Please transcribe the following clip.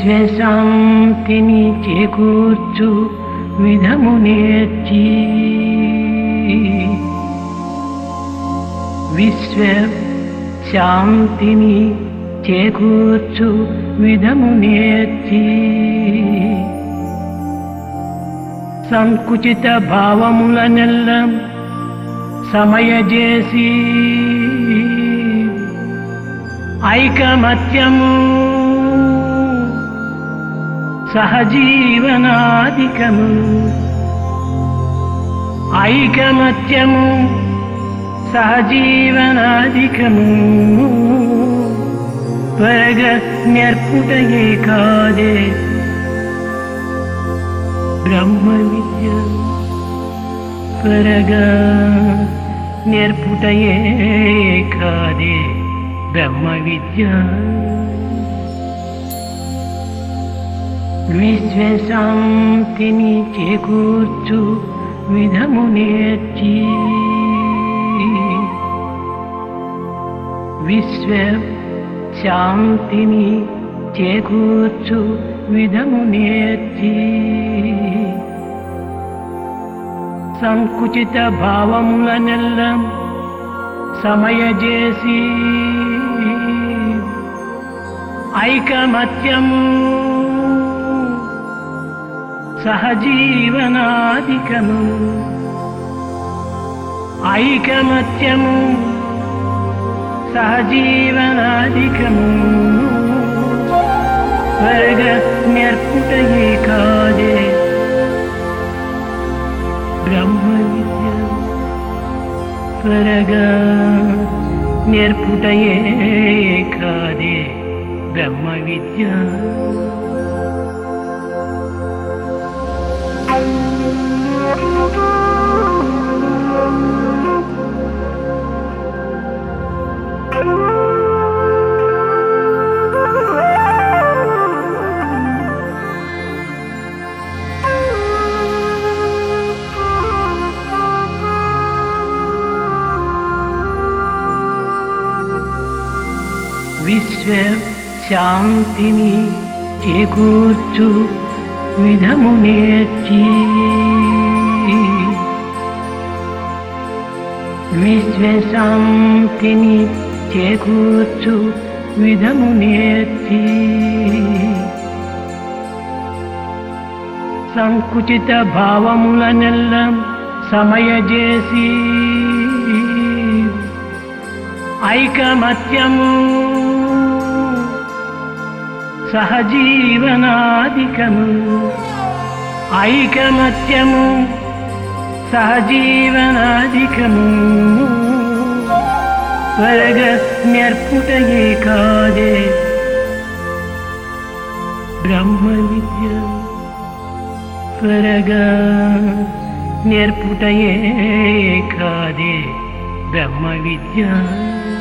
విశ్వశాంతిని చేకూర్చు విధము నేర్చి విశ్వ శాంతిని చేకూర్చు విధము నేర్చి సంకుచిత భావముల నెల్ల సమయజేసి ఐకమత్యము సహజీవనాధికము ఐకమత్యము సహజీవనాధికము త్వరగా నేర్పుటయే కాదే బ్రహ్మ విద్య త్వరగా నేర్పుటయే కాదే బ్రహ్మ విద్య విశ్వశాంతిని చేకూర్చు విధము నేర్చి విశ్వ శాంతిని చేకూర్చు విధము నేర్చి సంకుచిత భావముల నెల్ల సమయజేసి ఐకమత్యము సహజీవనాధికము ఐకమత్యము సహజీవనాధికము వర్గ నేర్పుటయే కాదే బ్రహ్మ విద్య త్వరగా నేర్పుటయే కాదే బ్రహ్మ విద్య విశ్వ శాంతిని చేకూర్చు విధము నేర్చి విశ్వ శాంతిని చేకూర్చు విధము నేర్చి సంకుచిత భావముల నెల్ల సమయజేసి ఐకమత్యము సహజీవనాధికము ఐకమత్యము సహజీవనాధికము త్వరగ నేర్పుటయే కాదే బ్రహ్మ విద్య త్వరగా నేర్పుటయే కాదే బ్రహ్మ విద్య